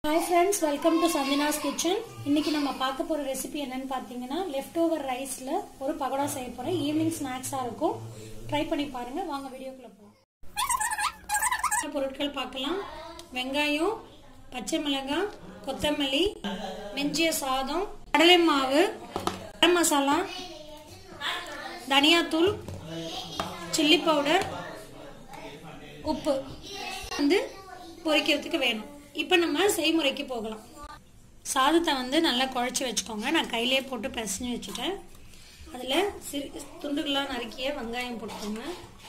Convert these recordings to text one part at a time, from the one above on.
hi friends welcome to Santhina's kitchen இன்னைக்கு நம்ம பார்க்க போற ரெசிபி என்னன்னு பார்த்தீங்கன்னா லெஃப்ட் ஓவர் ரைஸ்ல ஒரு பகோடா செய்ய போறேன் ஈவினிங் ஸ்நாக்ஸா இருக்கும் ட்ரை பண்ணி பாருங்க வாங்க வீடியோக்குள்ள போகலாம் பொருட்கள் பார்க்கலாம் வெங்காயம் பச்சை மிளகாய் கொத்தமல்லி மெஞ்சிய சாதம் கடலை மாவு கரம் மசாலா தனியாத்தூள் சில்லி பவுடர் உப்பு வந்து பொரிக்கிறதுக்கு வேணும் இப்போ நம்ம செய்முறைக்கு போகலாம் சாதத்தை வந்து நல்லா குழச்சி வச்சுக்கோங்க நான் கையிலே போட்டு பிசைஞ்சு வச்சுட்டேன் அதில் சிறு துண்டுகளாக நறுக்கிய வெங்காயம் போட்டுக்கோங்க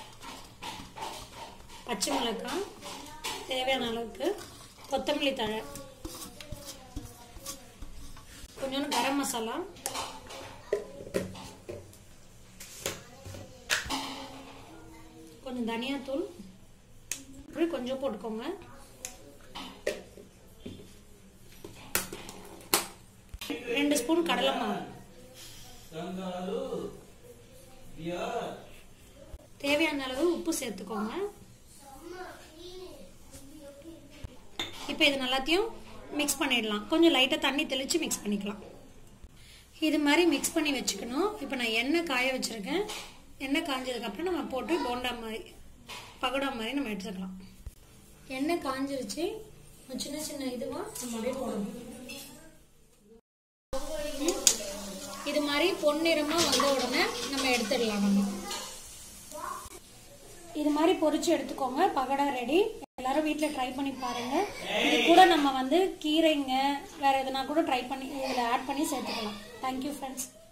பச்சை மிளகாய் தேவையான அளவுக்கு கொத்தமல்லி தழை கொஞ்சோண்டு கரம் மசாலா கொஞ்சம் தனியாத்தூள் இப்படி கொஞ்சம் போட்டுக்கோங்க ரெண்டு ஸ்பூன் கடலை மாவு தேவையான அளவு உப்பு சேர்த்துக்கோங்க இப்போ இது எல்லாத்தையும் மிக்ஸ் பண்ணிடலாம் கொஞ்சம் லைட்டாக தண்ணி தெளித்து மிக்ஸ் பண்ணிக்கலாம் இது மாதிரி மிக்ஸ் பண்ணி வச்சுக்கணும் இப்போ நான் எண்ணெய் காய வச்சுருக்கேன் எண்ணெய் காஞ்சதுக்கப்புறம் நம்ம போட்டு போண்டா மாதிரி பகோடா மாதிரி நம்ம எடுத்துக்கலாம் எண்ணெய் காஞ்சிருச்சு சின்ன சின்ன இதுவாக நம்ம அப்படியே போடணும் இது மாதிரி பொன்னிறமாக வந்த உடனே நம்ம எடுத்துடலாம் நம்ம இது மாதிரி பொரிச்சு எடுத்துக்கோங்க பகடா ரெடி எல்லாரும் வீட்டில் ட்ரை பண்ணி பாருங்க இது கூட நம்ம வந்து கீரைங்க வேற எதுனா கூட ட்ரை பண்ணி இதில் ஆட் பண்ணி சேர்த்துக்கலாம் தேங்க்யூ ஃப்ரெண்ட்ஸ்